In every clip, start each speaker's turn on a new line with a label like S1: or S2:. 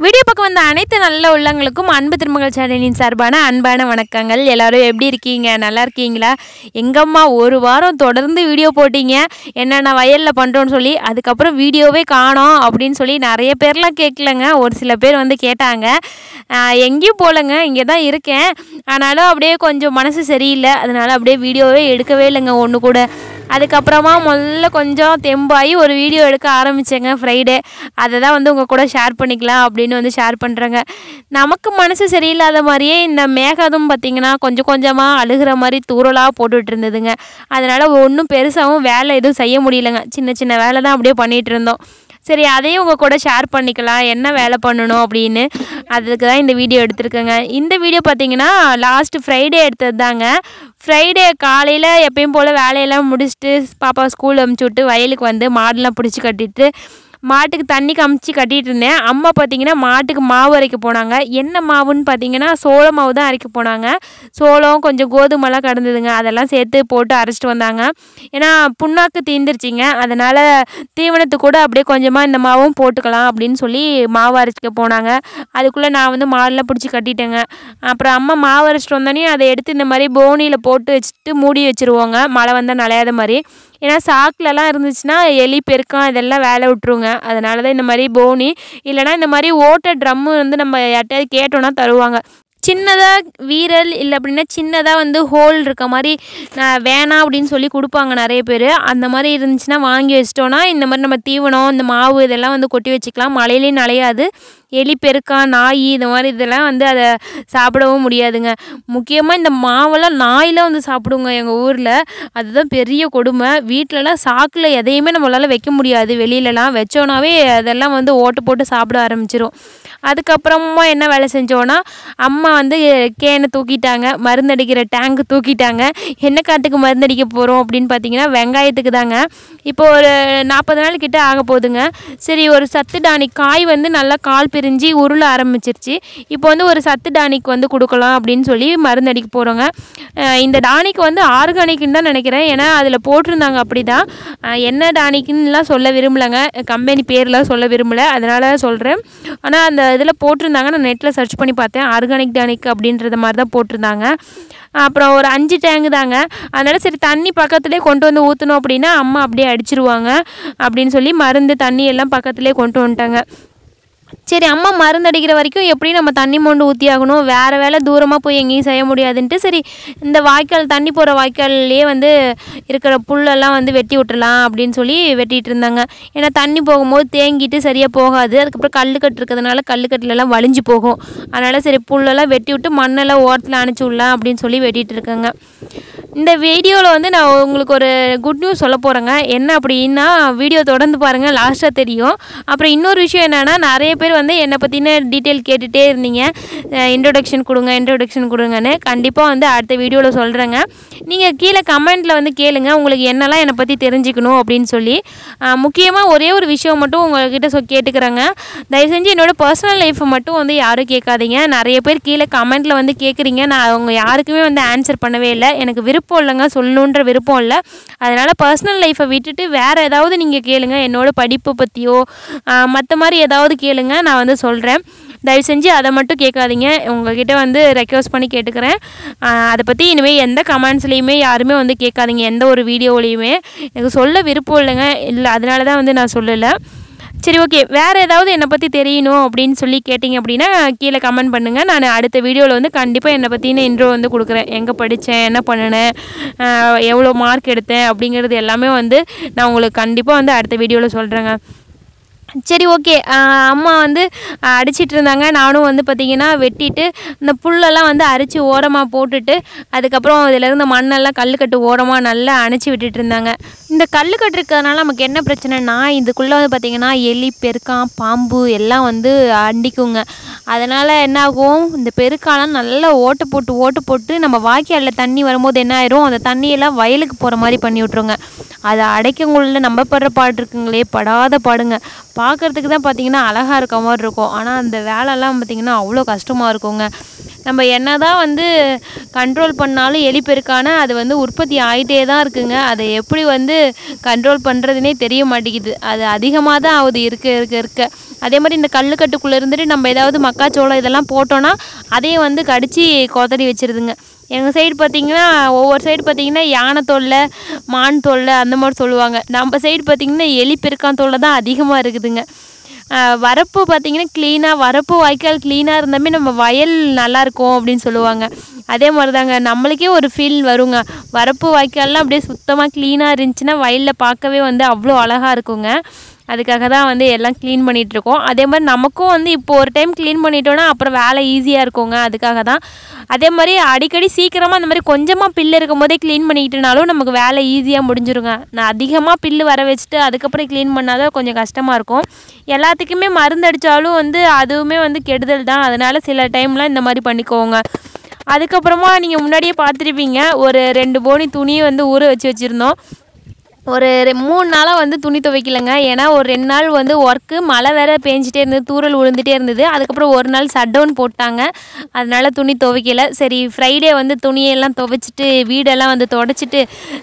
S1: video பக்கம் வந்த அனைத்து நல்ல உள்ளங்களுக்கும் அன்பு திருமகள் சேனலின் சார்பான அன்பான வணக்கங்கள் எல்லாரும் எப்படி இருக்கீங்க நல்லா இருக்கீங்களா எங்கம்மா ஒரு வாரம் தொடர்ந்து வீடியோ போட்டீங்க என்னென்ன வயலில் பண்ணுறோன்னு சொல்லி அதுக்கப்புறம் வீடியோவே காணோம் அப்படின்னு சொல்லி நிறைய பேர்லாம் கேட்கலங்க ஒரு சில பேர் வந்து கேட்டாங்க ஆஹ் எங்கேயும் போகலங்க இங்கே தான் இருக்கேன் ஆனாலும் அப்படியே கொஞ்சம் மனசு சரியில்லை அதனால அப்படியே வீடியோவே எடுக்கவே இல்லைங்க ஒன்று கூட அதுக்கப்புறமா முதல்ல கொஞ்சம் தெம்பாகி ஒரு வீடியோ எடுக்க ஆரம்பித்தேங்க ஃப்ரைடே அதை தான் வந்து உங்கள் கூட ஷேர் பண்ணிக்கலாம் அப்படின்னு வந்து ஷேர் பண்ணுறேங்க நமக்கு மனசு சரியில்லாத மாதிரியே இந்த மேகதும் பார்த்திங்கன்னா கொஞ்சம் கொஞ்சமாக அழுகிற மாதிரி தூரலாக போட்டுட்டு இருந்ததுங்க அதனால் ஒன்றும் பெருசாகவும் வேலை எதுவும் செய்ய முடியலங்க சின்ன சின்ன வேலை தான் அப்படியே பண்ணிகிட்டு இருந்தோம் சரி அதையும் உங்கள் கூட ஷேர் பண்ணிக்கலாம் என்ன வேலை பண்ணணும் அப்படின்னு அதுக்கு தான் இந்த வீடியோ எடுத்திருக்கேங்க இந்த வீடியோ பார்த்தீங்கன்னா லாஸ்ட் ஃப்ரைடே எடுத்தது தாங்க ஃப்ரைடே காலையில் எப்பயும் போல் வேலையெல்லாம் முடிச்சுட்டு பாப்பா ஸ்கூல் அமுச்சு விட்டு வயலுக்கு வந்து மாடெல்லாம் பிடிச்சி கட்டிட்டு மாட்டுக்கு தண்ணி கமிச்சு கட்டிகிட்டு இருந்தேன் அம்மா பார்த்தீங்கன்னா மாட்டுக்கு மாவு அரைக்க போனாங்க என்ன மாவுன்னு பார்த்தீங்கன்னா சோள மாவு தான் அரைக்க போனாங்க சோளம் கொஞ்சம் கோதுமைலாம் கடந்ததுங்க அதெல்லாம் சேர்த்து போட்டு அரைச்சிட்டு வந்தாங்க ஏன்னா புண்ணாக்கு தீந்துருச்சிங்க அதனால் தீவனத்துக்கு கூட அப்படியே கொஞ்சமாக இந்த மாவும் போட்டுக்கலாம் அப்படின்னு சொல்லி மாவு அரைச்சிக்க போனாங்க அதுக்குள்ளே நான் வந்து மாடெல்லாம் பிடிச்சி கட்டிட்டேங்க அப்புறம் அம்மா மாவு அரைச்சிட்டு வந்தோடனே அதை எடுத்து இந்த மாதிரி போனியில் போட்டு வச்சுட்டு மூடி வச்சுருவோங்க மழை வந்தால் நனையாத மாதிரி ஏன்னா சாக்குலலாம் இருந்துச்சுன்னா எலி பெருக்கம் இதெல்லாம் வேலை விட்டுருங்க அதனால தான் இந்த மாதிரி போனி இல்லைனா இந்த மாதிரி ஓட்ட ட்ரம்மு வந்து நம்ம யார்ட்டையாவது கேட்டோன்னா தருவாங்க சின்னதாக வீரல் இல்லை அப்படின்னா சின்னதாக வந்து ஹோல் இருக்க மாதிரி நான் வேணாம் அப்படின்னு சொல்லி கொடுப்பாங்க நிறைய பேர் அந்த மாதிரி இருந்துச்சுன்னா வாங்கி வச்சிட்டோன்னா இந்த மாதிரி நம்ம தீவனம் இந்த மாவு இதெல்லாம் வந்து கொட்டி வச்சுக்கலாம் மழையிலையும் நனையாது எலி பெருக்கா நாய் இந்த மாதிரி இதெல்லாம் வந்து அதை சாப்பிடவும் முடியாதுங்க முக்கியமாக இந்த மாவெல்லாம் நாயெலாம் வந்து சாப்பிடுங்க எங்கள் ஊரில் அதுதான் பெரிய கொடுமை வீட்டிலலாம் சாக்கில் எதையுமே நம்மளால் வைக்க முடியாது வெளியிலலாம் வச்சோன்னாவே அதெல்லாம் வந்து ஓட்டு போட்டு சாப்பிட ஆரம்பிச்சிரும் அதுக்கப்புறமா என்ன வேலை செஞ்சோன்னா அம்மா வந்து கேனை தூக்கிட்டாங்க மருந்தடிக்கிற டேங்க் தூக்கிட்டாங்க என்ன காட்டுக்கு மருந்தடிக்க போகிறோம் அப்படின்னு பார்த்தீங்கன்னா வெங்காயத்துக்கு தாங்க இப்போ ஒரு நாற்பது நாள் கிட்ட ஆக போகுதுங்க சரி ஒரு சத்து டானிக் காய் வந்து நல்லா கால் பிரிஞ்சு உருள ஆரம்பிச்சிருச்சு இப்போ வந்து ஒரு சத்து டானிக் வந்து கொடுக்கலாம் அப்படின்னு சொல்லி மருந்தடிக்க போகிறோங்க இந்த டானிக் வந்து ஆர்கானிக்னு தான் நினைக்கிறேன் ஏன்னா அதில் போட்டிருந்தாங்க அப்படி தான் என்ன டானிக்னுலாம் சொல்ல விரும்பலைங்க கம்பெனி பேர்லாம் சொல்ல விரும்பலை அதனால் சொல்கிறேன் ஆனால் அந்த இதில் போட்டிருந்தாங்க நான் நெட்டில் சர்ச் பண்ணி பார்த்தேன் ஆர்கானிக் டானிக் அப்படின்றத மாதிரி தான் போட்டிருந்தாங்க அப்புறம் ஒரு அஞ்சு டேங்கு தாங்க அதனால் சரி தண்ணி பக்கத்துலேயே கொண்டு வந்து ஊற்றணும் அப்படின்னா அம்மா அப்படியே அடிச்சிருவாங்க அப்படின்னு சொல்லி மருந்து தண்ணி எல்லாம் பக்கத்துலேயே கொண்டு வந்துட்டாங்க சரி அம்மா மருந்து அடிக்கிற வரைக்கும் எப்படியும் நம்ம தண்ணி மொண்டு ஊற்றி ஆகணும் வேறு வேலை தூரமாக போய் எங்கேயும் செய்ய முடியாதுன்ட்டு சரி இந்த வாய்க்கால் தண்ணி போகிற வாய்க்கால்லையே வந்து இருக்கிற புல்லெல்லாம் வந்து வெட்டி விட்டுறலாம் அப்படின்னு சொல்லி வெட்டிகிட்டு இருந்தாங்க ஏன்னா தண்ணி போகும்போது தேங்கிட்டு சரியாக போகாது அதுக்கப்புறம் கல்லுக்கட்டு இருக்கிறதுனால கல்லுக்கட்டுலலாம் வலிஞ்சு போகும் அதனால் சரி புல்லெல்லாம் வெட்டி விட்டு மண்ணெல்லாம் ஓரத்தில் அணைச்சி விடலாம் அப்படின்னு சொல்லி வெட்டிகிட்டு இருக்காங்க இந்த வீடியோவில் வந்து நான் உங்களுக்கு ஒரு குட் நியூஸ் சொல்ல போகிறேங்க என்ன அப்படின்னா வீடியோ தொடர்ந்து பாருங்கள் லாஸ்ட்டாக தெரியும் அப்புறம் இன்னொரு விஷயம் என்னென்னா நிறைய பேர் வந்து என்னை பற்றின டீட்டெயில் கேட்டுகிட்டே இருந்தீங்க இன்ட்ரொடக்ஷன் கொடுங்க இன்ட்ரொடக்ஷன் கொடுங்கன்னு கண்டிப்பாக வந்து அடுத்த வீடியோவில் சொல்கிறேங்க நீங்கள் கீழே கமெண்ட்டில் வந்து கேளுங்க உங்களுக்கு என்னெல்லாம் என்னை பற்றி தெரிஞ்சுக்கணும் அப்படின்னு சொல்லி முக்கியமாக ஒரே ஒரு விஷயம் மட்டும் உங்கள்கிட்ட சொ கேட்டுக்கிறேங்க தயவு செஞ்சு என்னோடய பர்சனல் லைஃப்பை மட்டும் வந்து யாரும் கேட்காதீங்க நிறைய பேர் கீழே கமெண்ட்டில் வந்து கேட்குறீங்க நான் அவங்க யாருக்குமே வந்து ஆன்சர் பண்ணவே இல்லை எனக்கு விருப்பம் இல்லைங்க சொல்லணுன்ற விருப்பம் இல்லை அதனால் பர்சனல் லைஃப்பை விட்டுட்டு வேறு ஏதாவது நீங்கள் கேளுங்க என்னோடய படிப்பு பற்றியோ மற்ற மாதிரி ஏதாவது கேளுங்க நான் வந்து சொல்கிறேன் தயவு செஞ்சு அதை மட்டும் கேட்காதீங்க உங்ககிட்ட வந்து ரெக்வஸ்ட் பண்ணி கேட்டுக்கிறேன் அதை பற்றி இனிமேல் எந்த கமெண்ட்ஸ்லேயுமே யாருமே வந்து கேட்காதீங்க எந்த ஒரு வீடியோவிலையுமே எனக்கு சொல்ல விருப்பம் இல்லைங்க இல்லை அதனால தான் வந்து நான் சொல்லலை சரி ஓகே வேறு ஏதாவது என்னை பற்றி தெரியணும் அப்படின்னு சொல்லி கேட்டிங்க அப்படின்னா கீழே கமெண்ட் பண்ணுங்கள் நான் அடுத்த வீடியோவில் வந்து கண்டிப்பாக என்னை பற்றின இன்ட்ரோ வந்து கொடுக்குறேன் எங்கே படித்தேன் என்ன பண்ணினேன் எவ்வளோ மார்க் எடுத்தேன் அப்படிங்கிறது எல்லாமே வந்து நான் உங்களுக்கு கண்டிப்பாக வந்து அடுத்த வீடியோவில் சொல்கிறேங்க சரி ஓகே அம்மா வந்து அடிச்சிட்டு இருந்தாங்க நானும் வந்து பார்த்திங்கன்னா வெட்டிட்டு இந்த புல்லெல்லாம் வந்து அரிச்சு ஓரமாக போட்டுட்டு அதுக்கப்புறம் இதில் இருந்த மண்ணெல்லாம் கல்லுக்கட்டு ஓரமாக நல்லா அணைச்சி விட்டுட்டு இருந்தாங்க இந்த கல்லுக்கட்டு இருக்கிறதுனால நமக்கு என்ன பிரச்சனைனா இதுக்குள்ளே வந்து பார்த்திங்கன்னா எலி பெருக்கான் பாம்பு எல்லாம் வந்து அண்டிக்குங்க அதனால் என்ன ஆகும் இந்த பெருக்காலாம் நல்லா ஓட்டு போட்டு ஓட்டு போட்டு நம்ம வாய்க்காலில் தண்ணி வரும்போது என்ன ஆயிரும் அந்த தண்ணியெல்லாம் வயலுக்கு போகிற மாதிரி பண்ணி விட்ருங்க அதை அடைக்கங்குள்ள நம்ம படுற பாடு இருக்குங்களே படாத பாடுங்க பார்க்குறதுக்கு தான் பார்த்திங்கன்னா அழகாக இருக்க மாதிரி இருக்கும் ஆனால் அந்த வேலைலாம் பார்த்திங்கன்னா அவ்வளோ கஷ்டமாக இருக்குங்க நம்ம என்ன தான் வந்து கண்ட்ரோல் பண்ணாலும் எலி பெருக்கான அது வந்து உற்பத்தி ஆகிட்டே தான் இருக்குங்க அதை எப்படி வந்து கண்ட்ரோல் பண்ணுறதுனே தெரிய மாட்டேங்குது அது அதிகமாக தான் ஆகுது இருக்க இருக்க இருக்க அதே மாதிரி இந்த கல்லுக்கட்டுக்குள்ளே இருந்துட்டு நம்ம ஏதாவது மக்காச்சோளம் இதெல்லாம் போட்டோன்னா அதையும் வந்து கடிச்சு கொதறி வச்சிருதுங்க எங்கள் சைடு பார்த்திங்கன்னா ஒவ்வொரு சைடு பார்த்திங்கன்னா யானை தொல்லை மான் தொல்லை அந்த மாதிரி சொல்லுவாங்க நம்ம சைடு பார்த்திங்கன்னா எலி பெருக்கான் தொல்லை தான் அதிகமாக இருக்குதுங்க ஆஹ் வரப்பு பார்த்திங்கன்னா க்ளீனாக வரப்பு வாய்க்கால் க்ளீனாக இருந்தாமே நம்ம வயல் நல்லாயிருக்கும் அப்படின்னு சொல்லுவாங்க அதே மாதிரி தாங்க நம்மளுக்கே ஒரு ஃபீல் வருங்க வரப்பு வாய்க்கால்லாம் அப்படியே சுத்தமாக க்ளீனாக இருந்துச்சுன்னா வயலில் பார்க்கவே வந்து அவ்வளோ அழகாக இருக்குங்க அதுக்காக தான் வந்து எல்லாம் க்ளீன் பண்ணிகிட்ருக்கோம் அதே மாதிரி நமக்கும் வந்து இப்போ ஒரு டைம் க்ளீன் பண்ணிட்டோன்னா அப்புறம் வேலை ஈஸியாக இருக்குங்க அதுக்காக தான் அதே மாதிரி அடிக்கடி சீக்கிரமாக அந்த மாதிரி கொஞ்சமாக பில்லு இருக்கும் போதே க்ளீன் பண்ணிக்கிட்டனாலும் நமக்கு வேலை ஈஸியாக முடிஞ்சிருங்க நான் அதிகமாக பில்லு வர வச்சுட்டு அதுக்கப்புறம் க்ளீன் பண்ணாதான் கொஞ்சம் கஷ்டமாக இருக்கும் எல்லாத்துக்குமே மருந்து அடித்தாலும் வந்து அதுவுமே வந்து கெடுதல் தான் அதனால் சில டைம்லாம் இந்த மாதிரி பண்ணிக்கோங்க அதுக்கப்புறமா நீங்கள் முன்னாடியே பார்த்துருப்பீங்க ஒரு ரெண்டு போனி துணியை வந்து ஊற வச்சு வச்சுருந்தோம் ஒரு ரெ- மூணு நாளாக வந்து துணி துவைக்கலைங்க ஏன்னா ஒரு ரெண்டு நாள் வந்து ஒர்க்கு மழை வேற பேஞ்சிட்டே இருந்தது தூறல் விழுந்துட்டே இருந்தது அதுக்கப்புறம் ஒரு நாள் ஷட் டவுன் போட்டாங்க அதனால துணி துவைக்கல சரி ஃப்ரைடே வந்து துணியெல்லாம் துவைச்சிட்டு வீடெல்லாம் வந்து தொடச்சிட்டு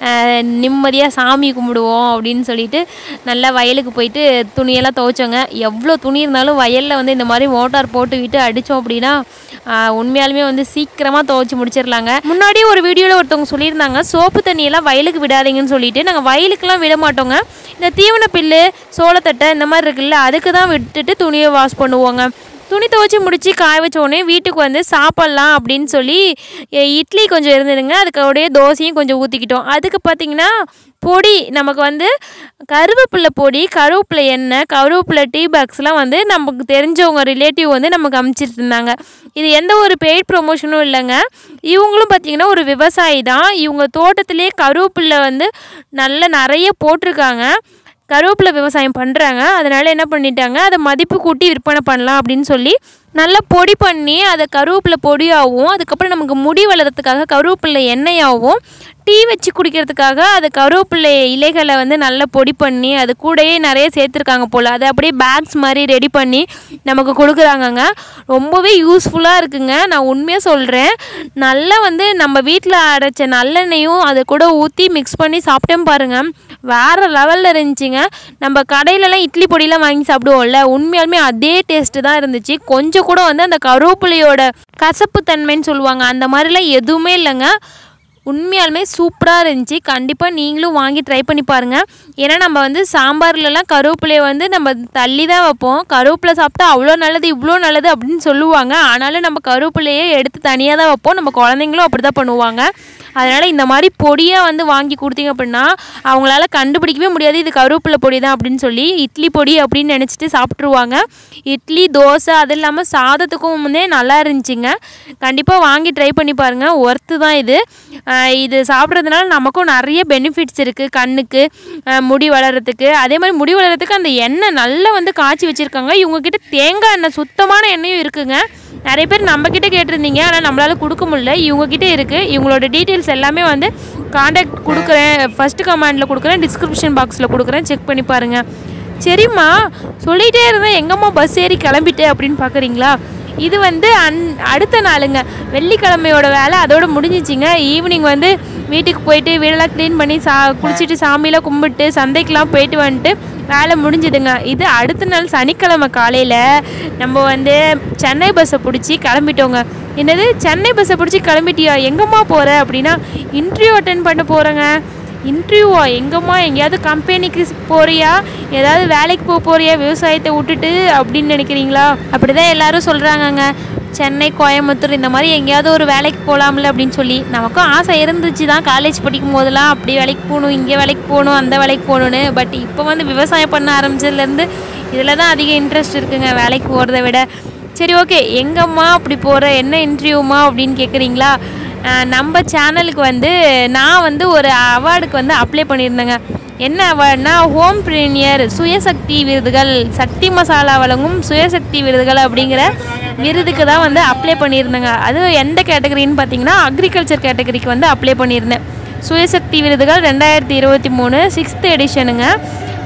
S1: நிம்மதியாக சாமி கும்பிடுவோம் அப்படின்னு சொல்லிட்டு நல்லா வயலுக்கு போயிட்டு துணியெல்லாம் துவைச்சோங்க எவ்வளோ துணி இருந்தாலும் வயலில் வந்து இந்த மாதிரி மோட்டார் போட்டுக்கிட்டு அடித்தோம் அப்படின்னா ஆஹ் உண்மையாலுமே வந்து சீக்கிரமாக துவைச்சி முடிச்சிடலாங்க முன்னாடி ஒரு வீடியோவில் ஒருத்தவங்க சொல்லியிருந்தாங்க சோப்பு தண்ணியெல்லாம் வயலுக்கு விடாதீங்கன்னு சொல்லிட்டு நாங்கள் வயலுக்கெல்லாம் விட மாட்டோங்க இந்த தீவன பில்லு சோளத்தட்டை இந்த மாதிரி இருக்குல்ல அதுக்கு தான் விட்டுட்டு துணியை வாஷ் பண்ணுவோங்க துணி துவைச்சி முடிச்சு காய வச்ச உடனே வீட்டுக்கு வந்து சாப்பிட்லாம் அப்படின்னு சொல்லி எ- இட்லி கொஞ்சம் இருந்ததுங்க அதுக்கு அப்படியே தோசையும் கொஞ்சம் ஊற்றிக்கிட்டோம் அதுக்கு பார்த்தீங்கன்னா பொடி நமக்கு வந்து கருவேப்பிலை பொடி கருவேப்பிலை எண்ணெய் கருவேப்பிலை டீ பாக்ஸ்லாம் வந்து நமக்கு தெரிஞ்சவங்க ரிலேட்டிவ் வந்து நமக்கு அமுச்சிட்டு இருந்தாங்க இது எந்த ஒரு பெய்ட் ப்ரொமோஷனும் இல்லைங்க இவங்களும் பார்த்தீங்கன்னா ஒரு விவசாயி தான் இவங்க தோட்டத்திலே கருவேப்பிலை வந்து நல்ல நிறைய போட்டிருக்காங்க கருவேப்பிலை விவசாயம் பண்ணுறாங்க அதனால் என்ன பண்ணிட்டாங்க அதை மதிப்பு கூட்டி விற்பனை பண்ணலாம் அப்படின்னு சொல்லி நல்லா பொடி பண்ணி அதை கருவேப்பிலை பொடியாகவும் அதுக்கப்புறம் நமக்கு முடி வளர்கிறதுக்காக கருவேப்பிலை எண்ணெயாகவும் டீ வச்சு குடிக்கிறதுக்காக அது கருவேப்பிலை இலைகளை வந்து நல்லா பொடி பண்ணி அது கூடயே நிறைய சேர்த்துருக்காங்க போல் அதை அப்படியே பேக்ஸ் மாதிரி ரெடி பண்ணி நமக்கு கொடுக்குறாங்கங்க ரொம்பவே யூஸ்ஃபுல்லாக இருக்குங்க நான் உண்மையாக சொல்கிறேன் நல்லா வந்து நம்ம வீட்டில் அரைச்ச நல்லெண்ணெயும் அதை கூட ஊற்றி மிக்ஸ் பண்ணி சாப்பிட்டேன் பாருங்கள் வேறு லெவலில் இருந்துச்சுங்க நம்ம கடையிலலாம் இட்லி பொடியெலாம் வாங்கி சாப்பிடுவோம்ல உண்மையாலுமே அதே டேஸ்ட்டு தான் இருந்துச்சு கொஞ்சம் கூட வந்து அந்த கருவேப்பிலையோட கசப்பு தன்மைன்னு சொல்லுவாங்க அந்த மாதிரிலாம் எதுவுமே இல்லைங்க உண்மையாலுமே சூப்பராக இருந்துச்சு கண்டிப்பாக நீங்களும் வாங்கி ட்ரை பண்ணி பாருங்கள் ஏன்னா நம்ம வந்து சாம்பார்லலாம் கருவேப்பிலையை வந்து நம்ம தள்ளி தான் வைப்போம் கருவேப்பிலை சாப்பிட்டா அவ்வளோ நல்லது இவ்வளோ நல்லது அப்படின்னு சொல்லுவாங்க ஆனாலும் நம்ம கருவேப்பிலையே எடுத்து தனியாக தான் வைப்போம் நம்ம குழந்தைங்களும் அப்படி தான் பண்ணுவாங்க அதனால் இந்த மாதிரி பொடியாக வந்து வாங்கி கொடுத்தீங்க அப்படின்னா அவங்களால கண்டுபிடிக்கவே முடியாது இது கருவேப்பிலை பொடி தான் அப்படின்னு சொல்லி இட்லி பொடி அப்படின்னு நினச்சிட்டு சாப்பிட்ருவாங்க இட்லி தோசை அது இல்லாமல் சாதத்துக்கும் முன்னே நல்லா இருந்துச்சுங்க கண்டிப்பாக வாங்கி ட்ரை பண்ணி பாருங்கள் ஒர்த்து தான் இது ஆஹ் இது சாப்பிட்றதுனால நமக்கும் நிறைய பெனிஃபிட்ஸ் இருக்குது கண்ணுக்கு ஆஹ் முடி வளர்கிறதுக்கு அதே மாதிரி முடி வளர்கிறதுக்கு அந்த எண்ணெய் நல்லா வந்து காய்ச்சி வச்சுருக்காங்க இவங்கக்கிட்ட தேங்காய் எண்ணெய் சுத்தமான எண்ணெயும் இருக்குங்க நிறைய பேர் நம்ம கிட்ட கேட்டிருந்தீங்க ஆனால் நம்மளால கொடுக்க முடியல இவங்க கிட்ட இருக்கு இவங்களோட டீட்டெயில்ஸ் எல்லாமே வந்து காண்டாக்ட் கொடுக்குறேன் ஃபர்ஸ்ட் கமெண்டில் கொடுக்குறேன் டிஸ்கிரிப்ஷன் பாக்ஸில் கொடுக்குறேன் செக் பண்ணி பாருங்க சரிம்மா சொல்லிகிட்டே இருந்தேன் எங்கம்மா பஸ் ஏறி கிளம்பிட்டு அப்படின்னு பார்க்குறீங்களா இது வந்து அன் அடுத்த நாளுங்க வெள்ளிக்கிழமையோட வேலை அதோட முடிஞ்சிச்சிங்க ஈவினிங் வந்து வீட்டுக்கு போயிட்டு வீடெல்லாம் க்ளீன் பண்ணி சா குளிச்சுட்டு சாமியெல்லாம் கும்பிட்டு சந்தைக்கெலாம் போயிட்டு வந்துட்டு வேலை முடிஞ்சுதுங்க இது அடுத்த நாள் சனிக்கிழமை காலையில் நம்ம வந்து சென்னை பஸ்ஸை பிடிச்சி கிளம்பிட்டோங்க என்னது சென்னை பஸ்ஸை பிடிச்சி கிளம்பிட்டியா எங்கம்மா போகிற அப்படின்னா இன்டர்வியூ அட்டன் பண்ண போகிறேங்க இன்டர்வியூவா எங்கம்மா எங்கேயாவது கம்பெனிக்கு போறியா ஏதாவது வேலைக்கு போக போறியா விவசாயத்தை விட்டுட்டு அப்படின்னு நினைக்கிறீங்களா அப்படிதான் எல்லாரும் சொல்கிறாங்கங்க சென்னை கோயம்புத்தூர் இந்த மாதிரி எங்கேயாவது ஒரு வேலைக்கு போகலாம்ல அப்படின்னு சொல்லி நமக்கும் ஆசை இருந்துச்சு தான் காலேஜ் படிக்கும் போதெல்லாம் அப்படி வேலைக்கு போகணும் இங்கே வேலைக்கு போகணும் அந்த வேலைக்கு போகணுன்னு பட் இப்போ வந்து விவசாயம் பண்ண ஆரம்பிச்சதுலேருந்து இதில் தான் அதிக இன்ட்ரெஸ்ட் இருக்குங்க வேலைக்கு போகிறத விட சரி ஓகே எங்கம்மா அப்படி போகிற என்ன இன்டர்வியூமா அப்படின்னு கேட்குறீங்களா அஹ் நம்ம சேனலுக்கு வந்து நான் வந்து ஒரு அவார்டுக்கு வந்து அப்ளை பண்ணியிருந்தேங்க என்ன அவார்ட்னா ஹோம் ப்ரீனியர் சுயசக்தி விருதுகள் சக்தி மசாலா வழங்கும் சுயசக்தி விருதுகள் அப்படிங்கிற விருதுக்கு தான் வந்து அப்ளை பண்ணியிருந்தேங்க அது எந்த கேட்டகரின்னு பார்த்தீங்கன்னா அக்ரிகல்ச்சர் கேட்டகரிக்கு வந்து அப்ளை பண்ணியிருந்தேன் சுயசக்தி விருதுகள் ரெண்டாயிரத்தி இருபத்தி மூணு சிக்ஸ்த் எடிஷனுங்க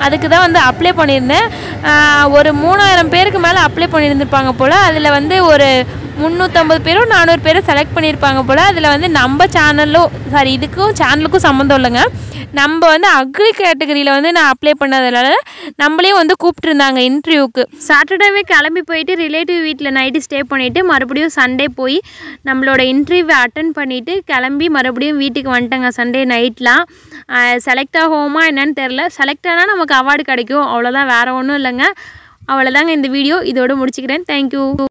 S1: அதுக்கு தான் வந்து அப்ளை பண்ணியிருந்தேன் ஆஹ் ஒரு மூணாயிரம் பேருக்கு மேலே அப்ளை பண்ணியிருந்திருப்பாங்க போல் அதில் வந்து ஒரு முந்நூற்றம்பது பேரும் நானூறு பேரும் செலக்ட் பண்ணியிருப்பாங்க போல் அதில் வந்து நம்ம சேனலும் சாரி இதுக்கும் சேனலுக்கும் சம்மந்தம் இல்லைங்க நம்ம வந்து அக்ரி கேட்டகரியில் வந்து நான் அப்ளை பண்ணதுனால நம்மளையும் வந்து கூப்பிட்டுருந்தாங்க இன்டர்வியூக்கு சாட்டர்டேவே கிளம்பி போயிட்டு ரிலேட்டிவ் வீட்டில் நைட்டு ஸ்டே பண்ணிவிட்டு மறுபடியும் சண்டே போய் நம்மளோட இன்டர்வியூவை அட்டன் பண்ணிவிட்டு கிளம்பி மறுபடியும் வீட்டுக்கு வந்துட்டேங்க சண்டே நைட்லாம் செலக்ட் ஆகுமா என்னன்னு தெரில செலக்ட் ஆனால் நமக்கு அவார்டு கிடைக்கும் அவ்வளோதான் வேறு ஒன்றும் இல்லைங்க அவ்வளோதாங்க இந்த வீடியோ இதோட முடிச்சுக்கிறேன் தேங்க்யூ